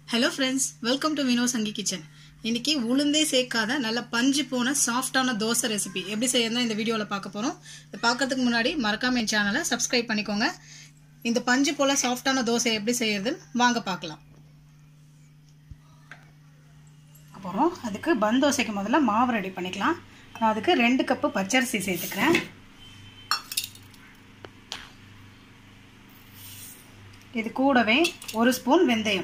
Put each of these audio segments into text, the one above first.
hello friends welcome to Vino Sangi kitchen இன்னைக்கு உளுந்தே சேர்க்காத நல்ல பஞ்சு போன சாஃப்டான தோசை ரெசிபி எப்படி செய்யறதா இந்த வீடியோவில் பார்க்க போகிறோம் இதை பார்க்கறதுக்கு முன்னாடி மறக்காம என் சேனலை சப்ஸ்கிரைப் பண்ணிக்கோங்க இந்த பஞ்சு போல சாஃப்டான தோசை எப்படி செய்யறதுன்னு வாங்க பார்க்கலாம் அப்புறம் அதுக்கு பன் தோசைக்கு முதல்ல மாவு ரெடி பண்ணிக்கலாம் நான் அதுக்கு ரெண்டு கப்பு பச்சரிசி சேர்த்துக்கிறேன் இது கூடவே ஒரு ஸ்பூன் வெந்தயம்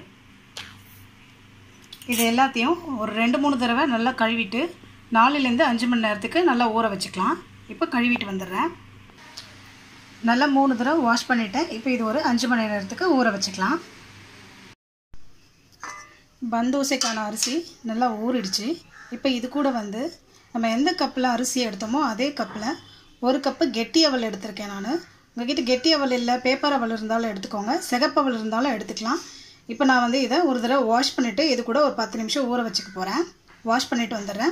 இது எல்லாத்தையும் ஒரு ரெண்டு மூணு தடவை நல்லா கழுவிட்டு நாலுலேருந்து அஞ்சு மணி நேரத்துக்கு நல்லா ஊற வச்சுக்கலாம் இப்போ கழுவிட்டு வந்துடுறேன் நல்லா மூணு தடவை வாஷ் பண்ணிவிட்டேன் இப்போ இது ஒரு அஞ்சு மணி நேரத்துக்கு ஊற வச்சுக்கலாம் பந்தோசைக்கான அரிசி நல்லா ஊறிடுச்சு இப்போ இது கூட வந்து நம்ம எந்த கப்பில் அரிசி எடுத்தோமோ அதே கப்பில் ஒரு கப்பு கெட்டி அவல் எடுத்திருக்கேன் நான் உங்ககிட்ட கெட்டி அவல் இல்லை பேப்பர் அவல் இருந்தாலும் எடுத்துக்கோங்க சிகப்பவல் இருந்தாலும் எடுத்துக்கலாம் இப்போ நான் வந்து இதை ஒரு தடவை வாஷ் பண்ணிவிட்டு இது கூட ஒரு பத்து நிமிஷம் ஊற வச்சுக்க போகிறேன் வாஷ் பண்ணிவிட்டு வந்துடுறேன்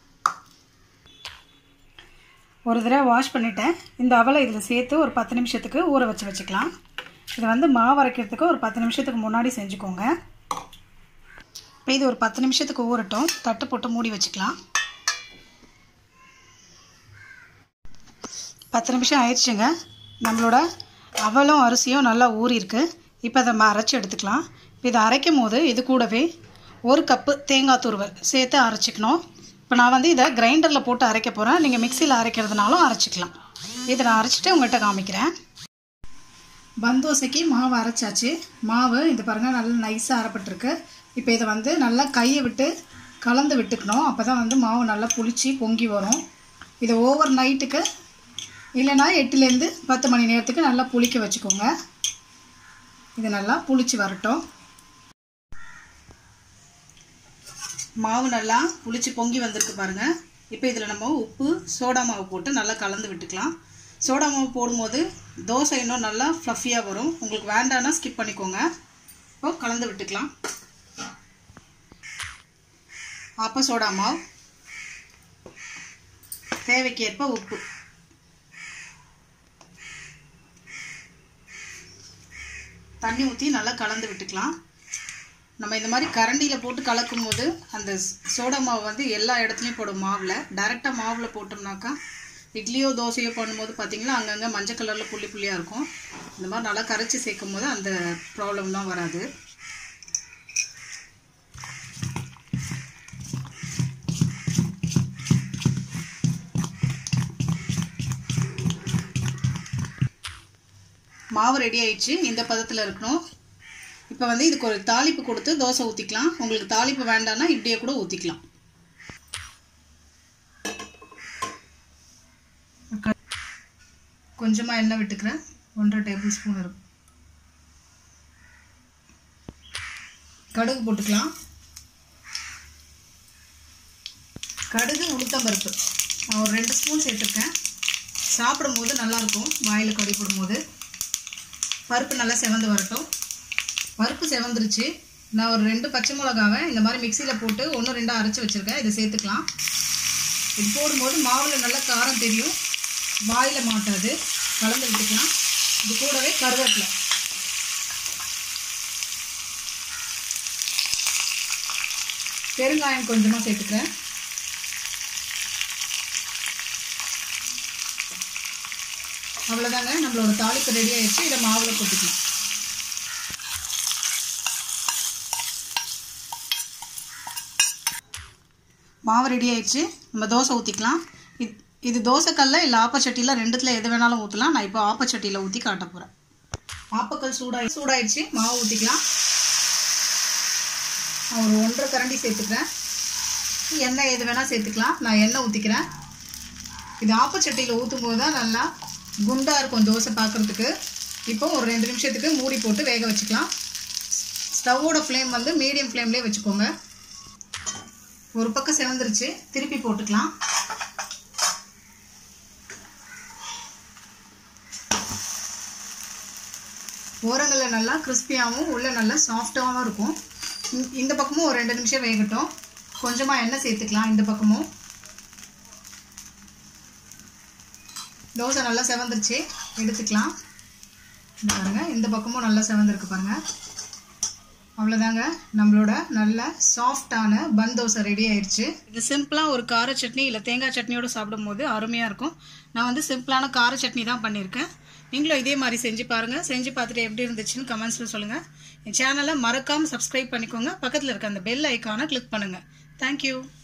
ஒரு தடவை வாஷ் பண்ணிவிட்டேன் இந்த அவலை இதில் சேர்த்து ஒரு பத்து நிமிஷத்துக்கு ஊற வச்சு வச்சுக்கலாம் இது வந்து மாவு அரைக்கிறதுக்கு ஒரு பத்து நிமிஷத்துக்கு முன்னாடி செஞ்சுக்கோங்க இப்போ இது ஒரு பத்து நிமிஷத்துக்கு ஊறட்டும் தட்டு போட்டு மூடி வச்சுக்கலாம் பத்து நிமிஷம் ஆயிடுச்சுங்க நம்மளோட அவலும் அரிசியும் நல்லா ஊறியிருக்கு இப்போ அதை அரைச்சி எடுத்துக்கலாம் இதை அரைக்கும் போது இது கூடவே ஒரு கப்பு தேங்காய் துருவல் சேர்த்து அரைச்சிக்கணும் இப்போ நான் வந்து இதை கிரைண்டரில் போட்டு அரைக்க போகிறேன் நீங்கள் மிக்சியில் அரைக்கிறதுனாலும் அரைச்சிக்கலாம் இதை நான் அரைச்சிட்டு உங்கள்கிட்ட காமிக்கிறேன் பந்தோசைக்கு மாவு அரைச்சாச்சு மாவு இது பாருங்கள் நல்லா நைஸாக அரைப்பட்டிருக்கு இப்போ இதை வந்து நல்லா கையை விட்டு கலந்து விட்டுக்கணும் அப்போ தான் வந்து மாவு நல்லா புளிச்சு பொங்கி வரும் இதை ஓவர் நைட்டுக்கு இல்லைனா எட்டுலேருந்து பத்து மணி நேரத்துக்கு நல்லா புளிக்க வச்சுக்கோங்க இது நல்லா புளிச்சு வரட்டும் மாவு நல்லா புளிச்சு பொங்கி வந்திருக்கு பாருங்கள் இப்போ இதில் நம்ம உப்பு சோடா மாவு போட்டு நல்லா கலந்து விட்டுக்கலாம் சோடா மாவு போடும்போது தோசை இன்னும் நல்லா ஃப்ளஃபியாக வரும் உங்களுக்கு வேண்டான்னா ஸ்கிப் பண்ணிக்கோங்க இப்போ கலந்து விட்டுக்கலாம் அப்போ சோடா மாவு தேவைக்கேற்ப உப்பு தண்ணி ஊற்றி நல்லா கலந்து விட்டுக்கலாம் நம்ம இந்த மாதிரி கரண்டியில் போட்டு கலக்கும் போது அந்த சோடா மாவு வந்து எல்லா இடத்துலையும் போடும் மாவில் டேரெக்டாக மாவில் போட்டோம்னாக்கா இட்லியோ தோசையோ பண்ணும்போது பார்த்திங்கன்னா அங்கங்கே மஞ்சள் கலரில் புள்ளி புள்ளியாக இருக்கும் இந்த மாதிரி நல்லா கரைச்சி சேர்க்கும் போது அந்த ப்ராப்ளம்லாம் வராது மாவு ரெடி ஆயிடுச்சு இந்த பதத்தில் இருக்கணும் இப்போ வந்து இதுக்கு ஒரு தாளிப்பு கொடுத்து தோசை ஊற்றிக்கலாம் உங்களுக்கு தாளிப்பு வேண்டாம்னா இப்படியே கூட ஊற்றிக்கலாம் கொஞ்சமாக எண்ணெய் விட்டுக்கிறேன் ஒன்றரை டேபிள் ஸ்பூன் இருக்கும் கடுகு போட்டுக்கலாம் கடுகு உளுத்தம்பருப்பு நான் ஒரு ரெண்டு ஸ்பூன் சேர்த்துருக்கேன் சாப்பிடும்போது நல்லாயிருக்கும் வாயில் கடிப்படும் போது பருப்பு நல்லா செவந்து வரட்டும் பருப்பு செவந்துருச்சு நான் ஒரு ரெண்டு பச்சை மிளகாவை இந்த மாதிரி மிக்சியில் போட்டு ஒன்று ரெண்டாக அரைச்சி வச்சுருக்கேன் இதை சேர்த்துக்கலாம் இது போடும்போது மாவில் நல்லா காரம் தெரியும் வாயில் மாட்டாது கலந்து விட்டுக்கலாம் இது கூடவே கருவேப்பிலை பெருங்காயம் கொஞ்சமாக சேர்த்துக்கிறேன் அவ்வளோதாங்க நம்மளோட தாளிப்பு ரெடி ஆயிடுச்சு இதை மாவில் கொட்டிக்கலாம் மாவு ரெடி ஆயிடுச்சு நம்ம தோசை ஊற்றிக்கலாம் இது இது தோசைக்கல்ல இல்லை ஆப்பச்சட்டியில் ரெண்டுத்தில் எது வேணாலும் ஊற்றலாம் நான் இப்போ ஆப்பச்சட்டியில் ஊற்றி காட்ட போகிறேன் ஆப்பக்கல் சூடாகி சூடாயிடுச்சு மாவு ஊற்றிக்கலாம் நான் ஒரு ஒன்றரை கரண்டி சேர்த்துக்கிறேன் எண்ணெய் எது வேணால் சேர்த்துக்கலாம் நான் எண்ணெய் ஊற்றிக்கிறேன் இது ஆப்பச்சட்டியில் ஊற்றும் போது தான் நல்லா குண்டாக இருக்கும் தோசை பார்க்குறதுக்கு இப்போ ஒரு ரெண்டு நிமிஷத்துக்கு மூடி போட்டு வேக வச்சுக்கலாம் ஸ்டவ்வோட ஃப்ளேம் வந்து மீடியம் ஃப்ளேம்லேயே வச்சுக்கோங்க ஒரு பக்கம் செவந்துருச்சு திருப்பி போட்டுக்கலாம் ஓரங்களில் நல்லா கிறிஸ்பியாகவும் உள்ளே நல்லா சாஃப்டாகவும் இருக்கும் இந்த பக்கமும் ஒரு ரெண்டு நிமிஷம் வேகட்டும் கொஞ்சமாக எண்ணெய் சேர்த்துக்கலாம் இந்த பக்கமும் தோசை நல்லா செவந்துருச்சு எடுத்துக்கலாம் பாருங்கள் இந்த பக்கமும் நல்லா செவந்திருக்கு பாருங்கள் அவ்வளோதாங்க நம்மளோட நல்ல சாஃப்டான பன் தோசை ரெடி ஆயிடுச்சு இது சிம்பிளாக ஒரு கார சட்னி இல்லை தேங்காய் சட்னியோட சாப்பிடும்போது அருமையாக இருக்கும் நான் வந்து சிம்பிளான கார சட்னி தான் பண்ணியிருக்கேன் நீங்களும் இதே மாதிரி செஞ்சு பாருங்கள் செஞ்சு பார்த்துட்டு எப்படி இருந்துச்சுன்னு கமெண்ட்ஸில் சொல்லுங்கள் என் சேனலை மறக்காமல் சப்ஸ்கிரைப் பண்ணிக்கோங்க பக்கத்தில் இருக்க அந்த பெல் ஐக்கானை கிளிக் பண்ணுங்கள் தேங்க்யூ